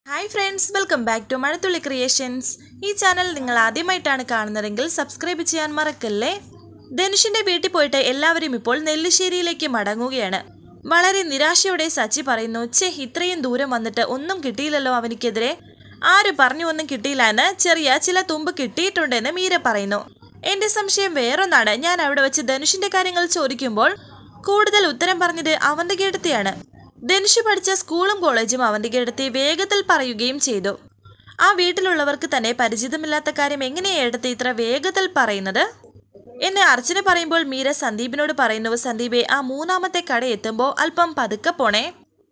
hi friends welcome back to Mazhathulli creations ഈ channel നിങ്ങൾ ആദ്യമായിട്ടാണ് കാണുന്നതെങ്കിൽ സബ്സ്ക്രൈബ് ചെയ്യാൻ മറക്കല്ലേ ധനുഷിന്റെ വീട്ടിൽ പോയിട്ട് എല്ലാവരും ഇപ്പോൾ നെല്ലിശ്ശേരിയിലേക്ക് മടങ്ങുകയാണ് വളരെ നിരാശയോടെ സച്ചി പറയുന്നു ഛേ ഇത്രയും ദൂരം വന്നിട്ട് ഒന്നും കിട്ടിയില്ലല്ലോ അവനിക്കെതിരെ ആര് പറഞ്ഞു ഒന്നും കിട്ടിയില്ല എന്ന് ചെറിയ ചില തുമ്പ് കിട്ടിയിട്ടുണ്ടെന്ന് മീര പറയുന്നു എന്റെ സംശയം വേറൊന്നാണ് ഞാൻ അവിടെ വെച്ച് ധനുഷിന്റെ കാര്യങ്ങൾ ചോദിക്കുമ്പോൾ കൂടുതൽ ഉത്തരം പറഞ്ഞത് അവന്റെ കേട്ടത്തെയാണ് ധനുഷ് പഠിച്ച സ്കൂളും കോളേജും അവന്റെ കേടത്തി വേഗത്തിൽ പറയുകയും ചെയ്തു ആ വീട്ടിലുള്ളവർക്ക് തന്നെ പരിചിതമില്ലാത്ത കാര്യം എങ്ങനെയാ എടുത്ത് ഇത്ര വേഗത്തിൽ പറയുന്നത് എന്നെ അർച്ചന പറയുമ്പോൾ മീര സന്ദീപിനോട് പറയുന്നു സന്ദീപെ ആ മൂന്നാമത്തെ കട എത്തുമ്പോൾ അല്പം പതുക്കെ പോണേ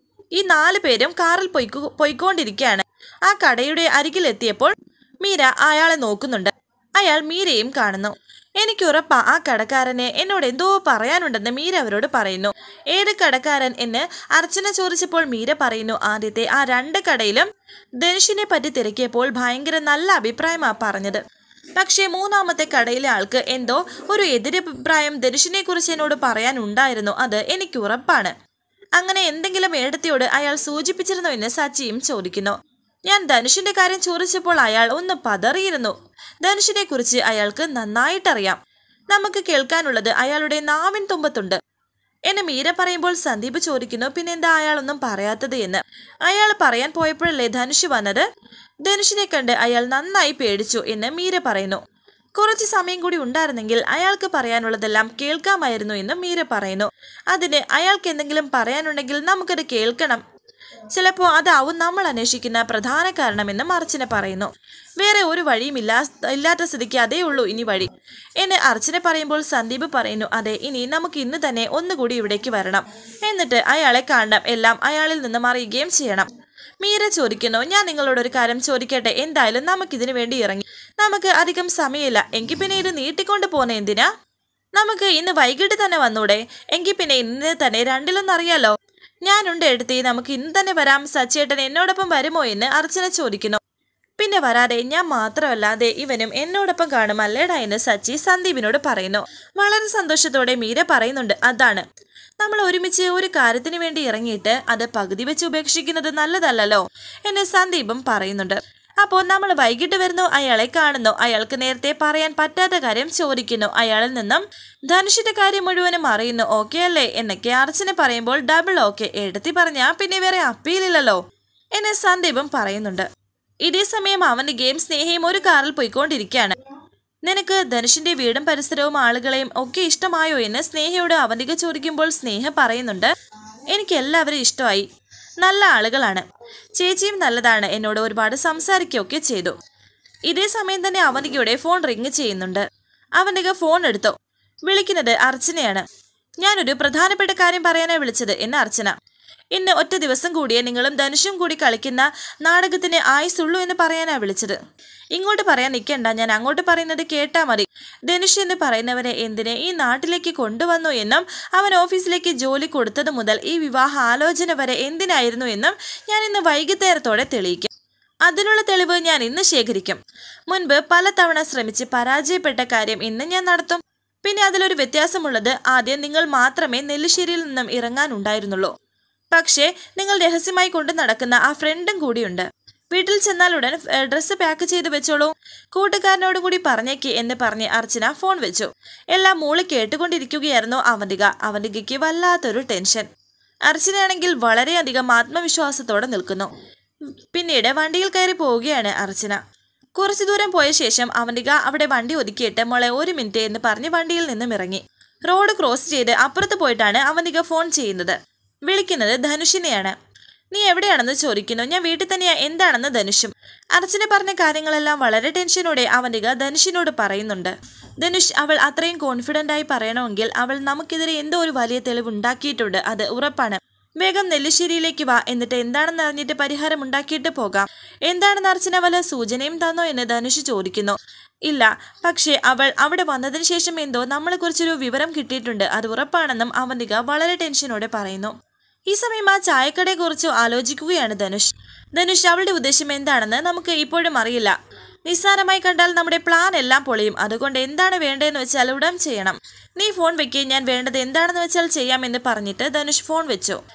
ഈ നാല് പേരും കാറിൽ പൊയ്ക്കു പൊയ്ക്കൊണ്ടിരിക്കുകയാണ് ആ കടയുടെ അരികിലെത്തിയപ്പോൾ മീര അയാളെ നോക്കുന്നുണ്ട് അയാൾ മീരയും കാണുന്നു എനിക്ക് ഉറപ്പാ ആ കടക്കാരന് എന്നോട് എന്തോ പറയാനുണ്ടെന്ന് മീര അവരോട് പറയുന്നു ഏത് കടക്കാരൻ എന്ന് അർച്ചന ചോദിച്ചപ്പോൾ മീര പറയുന്നു ആദ്യത്തെ ആ രണ്ട് കടയിലും ധനുഷിനെ പറ്റി തിരക്കിയപ്പോൾ ഭയങ്കര നല്ല അഭിപ്രായമാ പറഞ്ഞത് പക്ഷേ മൂന്നാമത്തെ കടയിലെ ആൾക്ക് എന്തോ ഒരു എതിരഭിപ്രായം ധനുഷിനെ കുറിച്ച് എന്നോട് പറയാനുണ്ടായിരുന്നു അത് എനിക്ക് ഉറപ്പാണ് അങ്ങനെ എന്തെങ്കിലും ഏടത്തിയോട് അയാൾ സൂചിപ്പിച്ചിരുന്നോ എന്ന് സച്ചിയും ചോദിക്കുന്നു ഞാൻ ധനുഷിന്റെ കാര്യം ചോദിച്ചപ്പോൾ അയാൾ ഒന്ന് പതറിയിരുന്നു ധനുഷിനെ കുറിച്ച് അയാൾക്ക് നന്നായിട്ടറിയാം നമുക്ക് കേൾക്കാനുള്ളത് അയാളുടെ നാവിൻ തുമ്പത്തുണ്ട് എന്നെ മീര പറയുമ്പോൾ സന്ദീപ് ചോദിക്കുന്നു പിന്നെന്താ അയാളൊന്നും പറയാത്തത് എന്ന് അയാൾ പറയാൻ പോയപ്പോഴല്ലേ ധനുഷ് വന്നത് ധനുഷിനെ കണ്ട് അയാൾ നന്നായി പേടിച്ചു എന്ന് മീര പറയുന്നു കുറച്ച് സമയം കൂടി ഉണ്ടായിരുന്നെങ്കിൽ അയാൾക്ക് പറയാനുള്ളതെല്ലാം കേൾക്കാമായിരുന്നു എന്ന് മീര പറയുന്നു അതിന് അയാൾക്ക് എന്തെങ്കിലും പറയാനുണ്ടെങ്കിൽ നമുക്കത് കേൾക്കണം ചിലപ്പോൾ അതാവും നമ്മൾ അന്വേഷിക്കുന്ന പ്രധാന കാരണമെന്ന് അർച്ചന പറയുന്നു വേറെ ഒരു വഴിയും ഇല്ലാ ഇല്ലാത്ത സ്ഥിതിക്ക് അതേ ഉള്ളൂ ഇനി വഴി എന്നെ അർച്ചന പറയുമ്പോൾ സന്ദീപ് പറയുന്നു അതെ ഇനി നമുക്ക് ഇന്ന് തന്നെ ഒന്നുകൂടി ഇവിടേക്ക് വരണം എന്നിട്ട് അയാളെ കാണണം എല്ലാം അയാളിൽ നിന്ന് അറിയുകയും ചെയ്യണം മീര ചോദിക്കുന്നു ഞാൻ നിങ്ങളോട് ഒരു കാര്യം ചോദിക്കട്ടെ എന്തായാലും നമുക്കിതിനു വേണ്ടി ഇറങ്ങി നമുക്ക് അധികം സമയമില്ല എങ്കിൽ പിന്നെ ഇത് നീട്ടിക്കൊണ്ട് പോന്നെ എന്തിനാ നമുക്ക് ഇന്ന് വൈകിട്ട് തന്നെ വന്നൂടെ എങ്കിൽ പിന്നെ ഇന്ന് തന്നെ രണ്ടിലൊന്നറിയാലോ ഞാനുണ്ട് എടുത്തി നമുക്ക് ഇന്ന് തന്നെ വരാം സച്ചേട്ടൻ എന്നോടൊപ്പം വരുമോ എന്ന് അർച്ചന ചോദിക്കുന്നു പിന്നെ വരാതെ ഞാൻ മാത്രമല്ലാതെ ഇവനും എന്നോടൊപ്പം കാണും അല്ലേടാ എന്ന് സച്ചി സന്ദീപിനോട് പറയുന്നു വളരെ സന്തോഷത്തോടെ മീര പറയുന്നുണ്ട് അതാണ് നമ്മൾ ഒരുമിച്ച് ഒരു കാര്യത്തിന് വേണ്ടി ഇറങ്ങിയിട്ട് അത് പകുതി വെച്ച് ഉപേക്ഷിക്കുന്നത് നല്ലതല്ലല്ലോ എന്ന് സന്ദീപും പറയുന്നുണ്ട് അപ്പോൾ നമ്മൾ വൈകിട്ട് വരുന്നു അയാളെ കാണുന്നു അയാൾക്ക് നേരത്തെ പറയാൻ പറ്റാത്ത കാര്യം ചോദിക്കുന്നു അയാളിൽ നിന്നും ധനുഷിന്റെ കാര്യം മുഴുവനും അറിയുന്നു ഓക്കെ അല്ലേ എന്നൊക്കെ അർച്ചന പറയുമ്പോൾ ഡബിൾ ഓക്കെ എടുത്തി പറഞ്ഞാ പിന്നെ വേറെ അപ്പീലില്ലല്ലോ എന്നെ സന്ദീപും പറയുന്നുണ്ട് ഇതേ സമയം അവന്റെ ഗെയിം സ്നേഹയും ഒരു കാറിൽ പോയിക്കൊണ്ടിരിക്കുകയാണ് നിനക്ക് ധനുഷിന്റെ വീടും പരിസരവും ആളുകളെയും ഒക്കെ ഇഷ്ടമായോ എന്ന് സ്നേഹയോട് അവന്തിക ചോദിക്കുമ്പോൾ സ്നേഹ പറയുന്നുണ്ട് എനിക്ക് എല്ലാവരും ഇഷ്ടമായി നല്ല ആളുകളാണ് ചേച്ചിയും നല്ലതാണ് എന്നോട് ഒരുപാട് സംസാരിക്കുകയൊക്കെ ചെയ്തു ഇതേ സമയം തന്നെ അവന്തികയുടെ ഫോൺ റിങ് ചെയ്യുന്നുണ്ട് അവന്തിക ഫോൺ എടുത്തു വിളിക്കുന്നത് അർച്ചനയാണ് ഞാനൊരു പ്രധാനപ്പെട്ട കാര്യം പറയാനാണ് വിളിച്ചത് എന്ന് അർച്ചന ഇന്ന് ഒറ്റ ദിവസം കൂടിയേ നിങ്ങളും ധനുഷും കൂടി കളിക്കുന്ന നാടകത്തിന് ആയുസുള്ളൂ എന്ന് പറയാനാ വിളിച്ചത് ഇങ്ങോട്ട് പറയാൻ നിൽക്കണ്ട ഞാൻ അങ്ങോട്ട് പറയുന്നത് കേട്ടാ മതി ധനുഷ് എന്ന് പറയുന്നവരെ എന്തിനെ ഈ നാട്ടിലേക്ക് കൊണ്ടുവന്നു എന്നും അവൻ ഓഫീസിലേക്ക് ജോലി കൊടുത്തത് മുതൽ ഈ വിവാഹ ആലോചന വരെ എന്തിനായിരുന്നു എന്നും ഞാൻ ഇന്ന് വൈകുന്നേരത്തോടെ തെളിയിക്കും അതിനുള്ള തെളിവ് ഞാൻ ഇന്ന് ശേഖരിക്കും മുൻപ് പലതവണ ശ്രമിച്ച് പരാജയപ്പെട്ട കാര്യം ഇന്ന് ഞാൻ നടത്തും പിന്നെ അതിലൊരു വ്യത്യാസമുള്ളത് ആദ്യം നിങ്ങൾ മാത്രമേ നെല്ലിശ്ശേരിയിൽ നിന്നും ഇറങ്ങാനുണ്ടായിരുന്നുള്ളൂ പക്ഷേ നിങ്ങൾ രഹസ്യമായി കൊണ്ട് നടക്കുന്ന ആ ഫ്രണ്ടും കൂടിയുണ്ട് വീട്ടിൽ ചെന്നാൽ ഉടൻ ഡ്രസ്സ് പാക്ക് ചെയ്ത് വെച്ചോളൂ കൂട്ടുകാരനോട് കൂടി പറഞ്ഞേക്ക് എന്ന് പറഞ്ഞ് അർച്ചന ഫോൺ വെച്ചു എല്ലാം മൂളി കേട്ടുകൊണ്ടിരിക്കുകയായിരുന്നു അവന്തിക അവന്തികയ്ക്ക് വല്ലാത്തൊരു ടെൻഷൻ അർച്ചനയാണെങ്കിൽ വളരെയധികം ആത്മവിശ്വാസത്തോടെ നിൽക്കുന്നു പിന്നീട് വണ്ടിയിൽ കയറി പോവുകയാണ് അർച്ചന കുറച്ചു ദൂരം പോയ ശേഷം അവന്തിക അവിടെ വണ്ടി ഒതുക്കിയിട്ട് മോളെ ഒരു മിനിറ്റ് എന്ന് പറഞ്ഞ് വണ്ടിയിൽ നിന്നും ഇറങ്ങി റോഡ് ക്രോസ് ചെയ്ത് അപ്പുറത്ത് പോയിട്ടാണ് അവന്തിക ഫോൺ ചെയ്യുന്നത് വിളിക്കുന്നത് ധനുഷിനെയാണ് നീ എവിടെയാണെന്ന് ചോദിക്കുന്നു ഞാൻ വീട്ടിൽ തന്നെയാ എന്താണെന്ന് ധനുഷും അർച്ചന പറഞ്ഞ കാര്യങ്ങളെല്ലാം വളരെ ടെൻഷനോടെ അവന്തിക ധനുഷിനോട് പറയുന്നുണ്ട് ധനുഷ് അവൾ അത്രയും കോൺഫിഡൻ്റ് ആയി പറയണമെങ്കിൽ അവൾ നമുക്കെതിരെ എന്തോ ഒരു വലിയ തെളിവ് ഉണ്ടാക്കിയിട്ടുണ്ട് അത് ഉറപ്പാണ് വേഗം നെല്ലിശ്ശേരിയിലേക്ക് വാ എന്നിട്ട് എന്താണെന്ന് അറിഞ്ഞിട്ട് പരിഹാരം ഉണ്ടാക്കിയിട്ട് പോകാം എന്താണെന്ന് അർച്ചന വല്ല സൂചനയും തന്നോ എന്ന് ധനുഷ് ചോദിക്കുന്നു ഇല്ല പക്ഷേ അവൾ അവിടെ വന്നതിന് ശേഷം എന്തോ നമ്മളെക്കുറിച്ചൊരു വിവരം കിട്ടിയിട്ടുണ്ട് അത് ഉറപ്പാണെന്നും അവന്തിക വളരെ ടെൻഷനോടെ പറയുന്നു ഈ സമയം ആ ചായക്കടയെക്കുറിച്ച് ആലോചിക്കുകയാണ് ധനുഷ് ധനുഷ് അവളുടെ ഉദ്ദേശം എന്താണെന്ന് നമുക്ക് ഇപ്പോഴും അറിയില്ല നിസ്സാരമായി കണ്ടാൽ നമ്മുടെ പ്ലാൻ എല്ലാം പൊളിയും അതുകൊണ്ട് എന്താണ് വേണ്ടതെന്ന് വെച്ചാൽ ഉടൻ ചെയ്യണം നീ ഫോൺ വെക്കുകയും ഞാൻ വേണ്ടത് എന്താണെന്ന് വെച്ചാൽ ചെയ്യാമെന്ന് പറഞ്ഞിട്ട് ധനുഷ് ഫോൺ വെച്ചു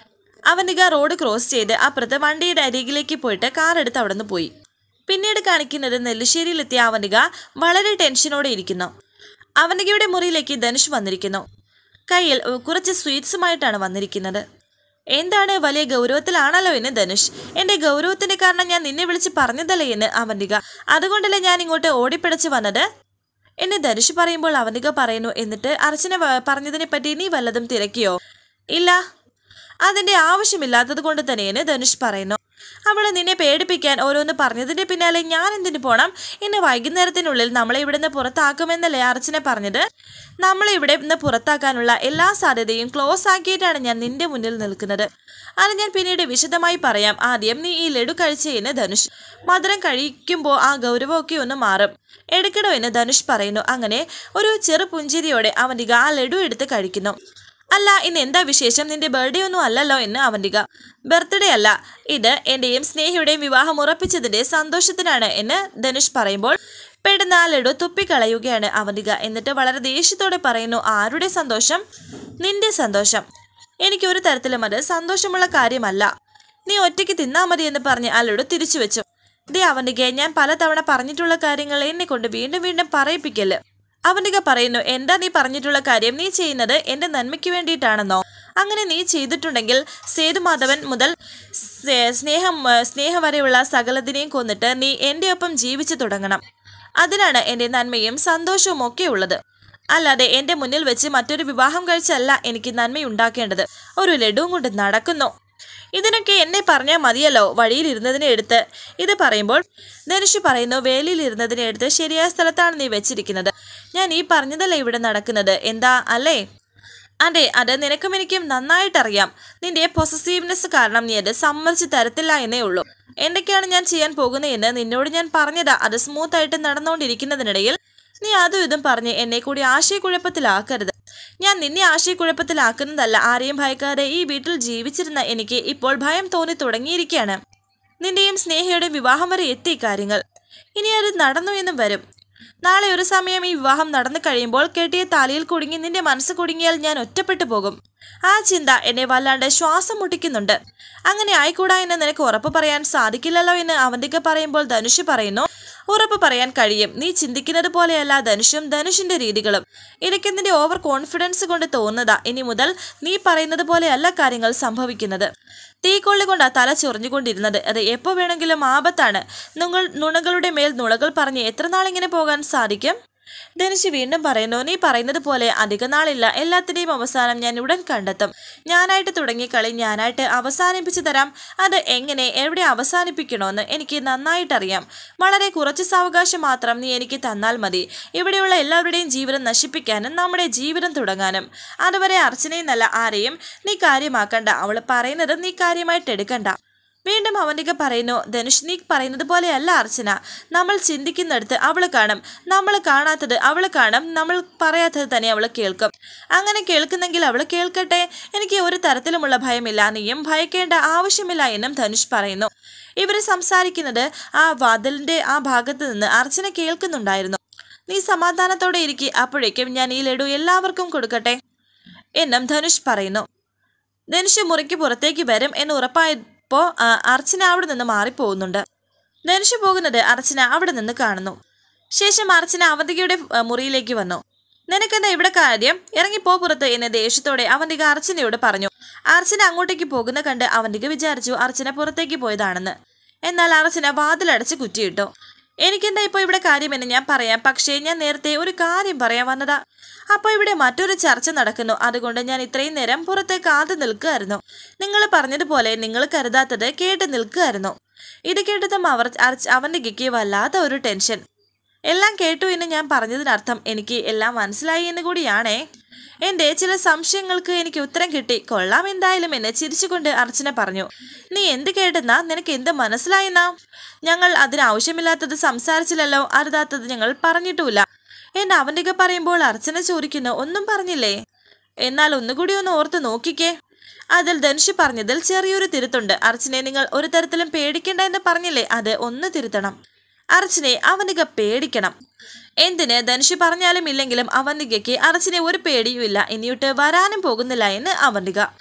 അവന്തിക റോഡ് ക്രോസ് ചെയ്ത് അപ്പുറത്ത് വണ്ടിയുടെ അരികിലേക്ക് പോയിട്ട് കാർ എടുത്ത് അവിടെ നിന്ന് പോയി പിന്നീട് കാണിക്കുന്നത് നെല്ലിശ്ശേരിയിലെത്തിയ അവന്തിക വളരെ ടെൻഷനോടെ ഇരിക്കുന്നു അവന്തികയുടെ മുറിയിലേക്ക് ധനുഷ് വന്നിരിക്കുന്നു കയ്യിൽ ഏഹ്, കുറച്ച് സ്വീറ്റ്സുമായിട്ടാണ് വന്നിരിക്കുന്നത് എന്താണ് വലിയ ഗൗരവത്തിലാണല്ലോ എന്ന് ധനുഷ് എൻ്റെ ഗൗരവത്തിന്റെ കാരണം ഞാൻ നിന്നെ വിളിച്ച് പറഞ്ഞതല്ലേ എന്ന് അവന്തിക അതുകൊണ്ടല്ലേ ഞാൻ ഇങ്ങോട്ട് ഓടിപ്പിടച്ച് വന്നത് എന്നെ ധനുഷ് പറയുമ്പോൾ അവനിക പറയുന്നു എന്നിട്ട് അർച്ചന വ- പറഞ്ഞതിനെ പറ്റി നീ വല്ലതും തിരക്കിയോ ഇല്ല അതിന്റെ ആവശ്യമില്ലാത്തത് കൊണ്ട് തന്നെയെന്ന് ധനുഷ് പറയുന്നു അവള് നിന്നെ പേടിപ്പിക്കാൻ ഓരോന്ന് പറഞ്ഞതിന്റെ പിന്നാലെ ഞാൻ എന്തിനു പോണം ഇന്ന് വൈകുന്നേരത്തിനുള്ളിൽ നമ്മളെ ഇവിടുന്ന് പുറത്താക്കുമെന്നല്ലേ അർച്ചന പറഞ്ഞത് നമ്മളെ ഇവിടെ നിന്ന് പുറത്താക്കാനുള്ള എല്ലാ സാധ്യതയും ക്ലോസ് ആക്കിയിട്ടാണ് ഞാൻ നിന്റെ മുന്നിൽ നിൽക്കുന്നത് അത് ഞാൻ പിന്നീട് വിശദമായി പറയാം ആദ്യം നീ ഈ ലഡു കഴിച്ചേന്ന് ധനുഷ് മധുരം കഴിക്കുമ്പോൾ ആ ഗൗരവമൊക്കെ ഒന്ന് മാറും എടുക്കണോ എന്ന് ധനുഷ് പറയുന്നു അങ്ങനെ ഒരു ചെറു പുഞ്ചിരിയോടെ അവന്തിക ആ ലഡു എടുത്ത് കഴിക്കുന്നു അല്ല ഇന്ന് എന്താ വിശേഷം നിന്റെ ബർത്ത്ഡേ ഒന്നും അല്ലല്ലോ എന്ന് അവന്തിക ബർത്ത്ഡേ അല്ല ഇത് എന്റെയും സ്നേഹയുടെയും വിവാഹം ഉറപ്പിച്ചതിന്റെ സന്തോഷത്തിനാണ് എന്ന് ധനുഷ് പറയുമ്പോൾ പെടുന്ന ആ ലഡു തുപ്പിക്കളയുകയാണ് അവന്തിക എന്നിട്ട് വളരെ ദേഷ്യത്തോടെ പറയുന്നു ആരുടെ സന്തോഷം നിന്റെ സന്തോഷം എനിക്ക് ഒരു തരത്തിലും അത് സന്തോഷമുള്ള കാര്യമല്ല നീ ഒറ്റയ്ക്ക് തിന്നാ മതി എന്ന് പറഞ്ഞ് ആ ലഡു തിരിച്ചു വെച്ചു ദേ അവന്തിക ഞാൻ പലതവണ പറഞ്ഞിട്ടുള്ള കാര്യങ്ങൾ എന്നെ കൊണ്ട് വീണ്ടും വീണ്ടും പറയിപ്പിക്കല് അവനിക പറയുന്നു എന്താ നീ പറഞ്ഞിട്ടുള്ള കാര്യം നീ ചെയ്യുന്നത് എന്റെ നന്മയ്ക്ക് വേണ്ടിയിട്ടാണെന്നോ അങ്ങനെ നീ ചെയ്തിട്ടുണ്ടെങ്കിൽ സേതുമാധവൻ മുതൽ സ്നേ- സ്നേഹം ഏ, സ്നേഹം വരെയുള്ള സകലതിനെയും കൊന്നിട്ട് നീ എൻ്റെ ഒപ്പം ജീവിച്ചു തുടങ്ങണം അതിനാണ് എൻ്റെ നന്മയും സന്തോഷവും ഒക്കെ ഉള്ളത് അല്ലാതെ എൻ്റെ മുന്നിൽ വെച്ച് മറ്റൊരു വിവാഹം കഴിച്ചല്ല എനിക്ക് നന്മയുണ്ടാക്കേണ്ടത് ഒരു ലഡുവും കൊണ്ട് നടക്കുന്നു ഇതിനൊക്കെ എന്നെ പറഞ്ഞാൽ മതിയല്ലോ വഴിയിലിരുന്നതിനെ എടുത്ത് ഇത് പറയുമ്പോൾ ധനുഷ് പറയുന്നു വേലിയിലിരുന്നതിനെ എടുത്ത് ശരിയായ സ്ഥലത്താണ് നീ വെച്ചിരിക്കുന്നത് ഞാൻ ഈ പറഞ്ഞതല്ലേ ഇവിടെ നടക്കുന്നത് എന്താ അല്ലേ അതെ അത് നിനക്കും എനിക്കും നന്നായിട്ടറിയാം നിന്റെ പൊസസീവ്നെസ് കാരണം നീ അത് സമ്മതിച്ച് തരത്തില്ല എന്നേ ഉള്ളൂ എന്തൊക്കെയാണ് ഞാൻ ചെയ്യാൻ പോകുന്നതെന്ന് നിന്നോട് ഞാൻ പറഞ്ഞതാ അത് സ്മൂത്ത് ആയിട്ട് നടന്നുകൊണ്ടിരിക്കുന്നതിനിടയിൽ നീ അതും ഇതും പറഞ്ഞ് എന്നെ കൂടി ആശയക്കുഴപ്പത്തിലാക്കരുത് ഞാൻ നിന്നെ ആശയക്കുഴപ്പത്തിലാക്കുന്നതല്ല ആരെയും ഭയക്കാതെ ഈ വീട്ടിൽ ജീവിച്ചിരുന്ന എനിക്ക് ഇപ്പോൾ ഭയം തോന്നി തുടങ്ങിയിരിക്കുകയാണ് നിന്റെയും സ്നേഹയുടെയും വിവാഹം വരെ എത്തി കാര്യങ്ങൾ ഇനി അത് നടന്നു എന്നും വരും നാളെ ഒരു സമയം ഈ വിവാഹം നടന്നു കഴിയുമ്പോൾ കെട്ടിയ താലിയിൽ കുടുങ്ങി നിന്റെ മനസ്സ് കുടുങ്ങിയാൽ ഞാൻ ഒറ്റപ്പെട്ടു പോകും ആ ചിന്ത എന്നെ വല്ലാണ്ട് ശ്വാസം മുട്ടിക്കുന്നുണ്ട് അങ്ങനെ ആയിക്കൂടാ എന്ന് നിനക്ക് ഉറപ്പ് പറയാൻ സാധിക്കില്ലല്ലോ എന്ന് അവന്തിക പറയുമ്പോൾ ധനുഷ് പറയുന്നു ഉറപ്പ് പറയാൻ കഴിയും നീ ചിന്തിക്കുന്നത് പോലെയല്ല ധനുഷും ധനുഷിന്റെ രീതികളും എനിക്ക് നിന്റെ ഓവർ കോൺഫിഡൻസ് കൊണ്ട് തോന്നുന്നതാ ഇനി മുതൽ നീ പറയുന്നത് പോലെയല്ല കാര്യങ്ങൾ സംഭവിക്കുന്നത് തീക്കൊള്ളി കൊണ്ടാ തല ചൊറിഞ്ഞുകൊണ്ടിരുന്നത് അത് എപ്പോ വേണമെങ്കിലും ആപത്താണ് നിങ്ങൾ നുണകളുടെ മേൽ നുണകൾ പറഞ്ഞ് എത്ര നാളിങ്ങനെ പോകാൻ സാധിക്കും ധനുഷ് വീണ്ടും പറയുന്നു നീ പറയുന്നത് പോലെ അധിക നാളില്ല എല്ലാത്തിന്റെയും അവസാനം ഞാൻ ഉടൻ കണ്ടെത്തും ഞാനായിട്ട് തുടങ്ങിയ കളി ഞാനായിട്ട് അവസാനിപ്പിച്ചു തരാം അത് എങ്ങനെ എവിടെ അവസാനിപ്പിക്കണമെന്ന് എനിക്ക് നന്നായിട്ടറിയാം വളരെ കുറച്ച് സാവകാശം മാത്രം നീ എനിക്ക് തന്നാൽ മതി ഇവിടെയുള്ള എല്ലാവരുടെയും ജീവിതം നശിപ്പിക്കാനും നമ്മുടെ ജീവിതം തുടങ്ങാനും അതുവരെ അർച്ചനയെന്നല്ല ആരെയും നീ കാര്യമാക്കണ്ട അവൾ പറയുന്നത് നീ കാര്യമായിട്ട് എടുക്കണ്ട വീണ്ടും അവനിക പറയുന്നു ധനുഷ് നീ പറയുന്നത് പോലെയല്ല അർച്ചന നമ്മൾ ചിന്തിക്കുന്നിടത്ത് അവൾ കാണും നമ്മൾ കാണാത്തത് അവൾ കാണും നമ്മൾ പറയാത്തത് തന്നെ അവൾ കേൾക്കും അങ്ങനെ കേൾക്കുന്നെങ്കിൽ അവൾ കേൾക്കട്ടെ എനിക്ക് ഒരു തരത്തിലുമുള്ള ഭയമില്ല നീയും ഭയക്കേണ്ട ആവശ്യമില്ല എന്നും ധനുഷ് പറയുന്നു ഇവർ സംസാരിക്കുന്നത് ആ വാതിലിന്റെ ആ ഭാഗത്ത് നിന്ന് അർച്ചന കേൾക്കുന്നുണ്ടായിരുന്നു നീ സമാധാനത്തോടെ ഇരിക്കെ അപ്പോഴേക്കും ഞാൻ ഈ ലഡു എല്ലാവർക്കും കൊടുക്കട്ടെ എന്നും ധനുഷ് പറയുന്നു ധനുഷ് മുറിക്ക് പുറത്തേക്ക് വരും എന്ന് ഉറപ്പായപ്പോൾ ആ, അർച്ചന അവിടെ നിന്ന് മാറിപ്പോകുന്നുണ്ട് ധനുഷ് പോകുന്നത് അർച്ചന അവിടെ നിന്ന് കാണുന്നു ശേഷം അർച്ചന അവന്തികയുടെ ആ, മുറിയിലേക്ക് വന്നു നിനക്കെന്താ ഇവിടെ കാര്യം ഇറങ്ങിപ്പോ പുറത്ത് എന്ന് ദേഷ്യത്തോടെ അവന്തിക അർച്ചനയോട് പറഞ്ഞു അർച്ചന അങ്ങോട്ടേക്ക് പോകുന്ന കണ്ട് അവന്തിക വിചാരിച്ചു അർച്ചന പുറത്തേക്ക് പോയതാണെന്ന് എന്നാൽ അർച്ചന വാതിലടച്ച് കുറ്റിയിട്ടു എനിക്കെന്താ ഇപ്പോൾ ഇവിടെ കാര്യമെന്ന് ഞാൻ പറയാം പക്ഷേ ഞാൻ നേരത്തെ ഒരു കാര്യം പറയാൻ വന്നതാ അപ്പോൾ ഇവിടെ മറ്റൊരു ചർച്ച നടക്കുന്നു അതുകൊണ്ട് ഞാൻ ഇത്രയും നേരം പുറത്ത് കാത്തു നിൽക്കുകയായിരുന്നു നിങ്ങൾ പറഞ്ഞതുപോലെ നിങ്ങൾ കരുതാത്തത് കേട്ട് നിൽക്കുകയായിരുന്നു ഇത് കേട്ടതും അവർ അർച്ച് അവൻ്റെ ഗിക്ക് വല്ലാത്ത ഒരു ടെൻഷൻ എല്ലാം കേട്ടു എന്ന് ഞാൻ പറഞ്ഞതിനർത്ഥം എനിക്ക് എല്ലാം മനസ്സിലായി എന്ന് കൂടിയാണേ എൻ്റെ ചില സംശയങ്ങൾക്ക് എനിക്ക് ഉത്തരം കിട്ടി കൊള്ളാം എന്തായാലും എന്നെ ചിരിച്ചുകൊണ്ട് അർച്ചന പറഞ്ഞു നീ എന്ത് കേട്ടെന്നാ നിനക്ക് എന്ത് മനസ്സിലായെന്നാ ഞങ്ങൾ അതിനാവശ്യമില്ലാത്തത് സംസാരിച്ചില്ലല്ലോ അരുതാത്തത് ഞങ്ങൾ പറഞ്ഞിട്ടുമില്ല എന്ന് അവൻ്റെ പറയുമ്പോൾ അർച്ചന ചോദിക്കുന്നു ഒന്നും പറഞ്ഞില്ലേ എന്നാൽ ഒന്നുകൂടി ഒന്ന് ഓർത്ത് നോക്കിക്കേ അതിൽ ധനുഷ് പറഞ്ഞതിൽ ചെറിയൊരു തിരുത്തുണ്ട് അർച്ചനെ നിങ്ങൾ ഒരു തരത്തിലും പേടിക്കണ്ട എന്ന് പറഞ്ഞില്ലേ അത് ഒന്ന് തിരുത്തണം അർച്ചനെ അവനിക പേടിക്കണം എന്തിന് ധനുഷ് പറഞ്ഞാലും ഇല്ലെങ്കിലും അവന്തികയ്ക്ക് അർച്ചനെ ഒരു പേടിയുമില്ല ഇനിയൊട്ട് വരാനും പോകുന്നില്ല എന്ന് അവന്തിക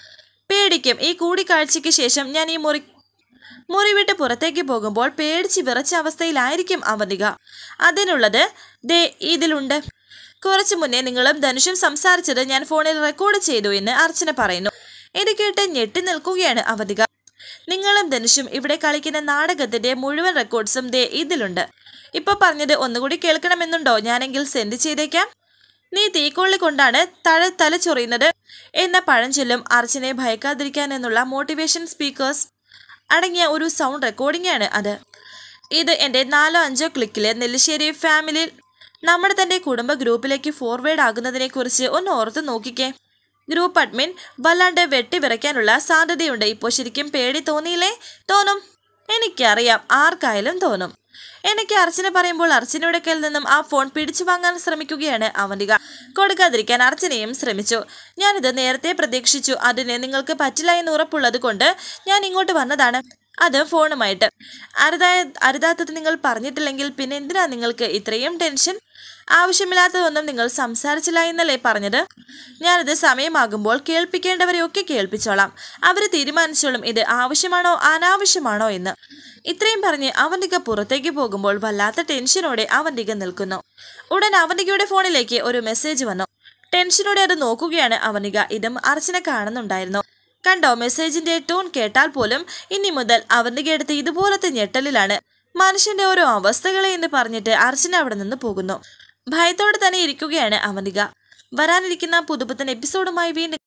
പേടിക്കും ഈ കൂടിക്കാഴ്ചയ്ക്ക് ശേഷം ഞാൻ ഈ മുറി മുറി വിട്ട് പുറത്തേക്ക് പോകുമ്പോൾ പേടിച്ച് വിറച്ച അവസ്ഥയിലായിരിക്കും അവന്തിക അതിനുള്ളത് ദേ ഇതിലുണ്ട് കുറച്ചു മുന്നേ നിങ്ങളും ധനുഷും സംസാരിച്ചത് ഞാൻ ഫോണിൽ റെക്കോർഡ് ചെയ്തു എന്ന് അർച്ചന പറയുന്നു ഇത് കേട്ട് ഞെട്ടി നിൽക്കുകയാണ് അവന്തിക നിങ്ങളും ധനുഷും ഇവിടെ കളിക്കുന്ന നാടകത്തിന്റെ മുഴുവൻ റെക്കോർഡ്സും ദേ ഇതിലുണ്ട് ഇപ്പൊ പറഞ്ഞത് ഒന്നുകൂടി കേൾക്കണമെന്നുണ്ടോ ഞാനെങ്കിൽ സെൻഡ് ചെയ്തേക്കാം നീ തീക്കൊള്ളി കൊണ്ടാണ് തഴ തല ചൊറിയുന്നത് എന്ന പഴഞ്ചൊല്ലും അർച്ചനെ ഭയക്കാതിരിക്കാൻ എന്നുള്ള മോട്ടിവേഷൻ സ്പീക്കേഴ്സ് അടങ്ങിയ ഒരു സൗണ്ട് റെക്കോർഡിംഗ് ആണ് അത് ഇത് എൻ്റെ നാലോ അഞ്ചോ ക്ലിക്കിൽ നെല്ലിശ്ശേരി ഫാമിലിയിൽ നമ്മുടെ തന്നെ കുടുംബ ഗ്രൂപ്പിലേക്ക് ഫോർവേഡ് ആകുന്നതിനെ കുറിച്ച് ഒന്ന് ഓർത്ത് നോക്കിക്കേ ഗ്രൂപ്പ് അഡ്മിൻ വല്ലാണ്ട് വെട്ടിവിറയ്ക്കാനുള്ള സാധ്യതയുണ്ട് ഇപ്പോൾ ശരിക്കും പേടി തോന്നിയില്ലേ തോന്നും എനിക്കറിയാം ആർക്കായാലും തോന്നും എനിക്ക് അർച്ചന പറയുമ്പോൾ അർച്ചനയുടെ കയ്യിൽ നിന്നും ആ ഫോൺ പിടിച്ചു വാങ്ങാൻ ശ്രമിക്കുകയാണ് അവന്തിക കൊടുക്കാതിരിക്കാൻ അർച്ചനയും ശ്രമിച്ചു ഞാനിത് നേരത്തെ പ്രതീക്ഷിച്ചു അതിന് നിങ്ങൾക്ക് പറ്റില്ല എന്ന് ഉറപ്പുള്ളത് കൊണ്ട് ഞാൻ ഇങ്ങോട്ട് വന്നതാണ് അത് ഫോണുമായിട്ട് അരുതായ അരുതാത്തത് നിങ്ങൾ പറഞ്ഞിട്ടില്ലെങ്കിൽ പിന്നെ എന്തിനാ നിങ്ങൾക്ക് ഇത്രയും ടെൻഷൻ ആവശ്യമില്ലാത്തതൊന്നും നിങ്ങൾ സംസാരിച്ചില്ല എന്നല്ലേ പറഞ്ഞത് ഞാനിത് സമയമാകുമ്പോൾ കേൾപ്പിക്കേണ്ടവരെയൊക്കെ കേൾപ്പിച്ചോളാം അവർ തീരുമാനിച്ചോളും ഇത് ആവശ്യമാണോ അനാവശ്യമാണോ എന്ന് ഇത്രയും പറഞ്ഞ് അവന്തിക പുറത്തേക്ക് പോകുമ്പോൾ വല്ലാത്ത ടെൻഷനോടെ അവന്തിക നിൽക്കുന്നു ഉടൻ അവന്തികയുടെ ഫോണിലേക്ക് ഒരു മെസ്സേജ് വന്നു ടെൻഷനോടെ അത് നോക്കുകയാണ് അവനിക ഇതും അർച്ചന കാണുന്നുണ്ടായിരുന്നു കണ്ടോ മെസ്സേജിന്റെ ടോൺ കേട്ടാൽ പോലും ഇനി മുതൽ അവന്തികയെടുത്ത് ഇതുപോലത്തെ ഞെട്ടലിലാണ് മനുഷ്യന്റെ ഓരോ അവസ്ഥകളെ എന്ന് പറഞ്ഞിട്ട് അർച്ചന അവിടെ നിന്ന് പോകുന്നു ഭയത്തോടെ തന്നെ ഇരിക്കുകയാണ് അവന്തിക വരാനിരിക്കുന്ന പുതുപുത്തൻ എപ്പിസോഡുമായി വീണ്ടും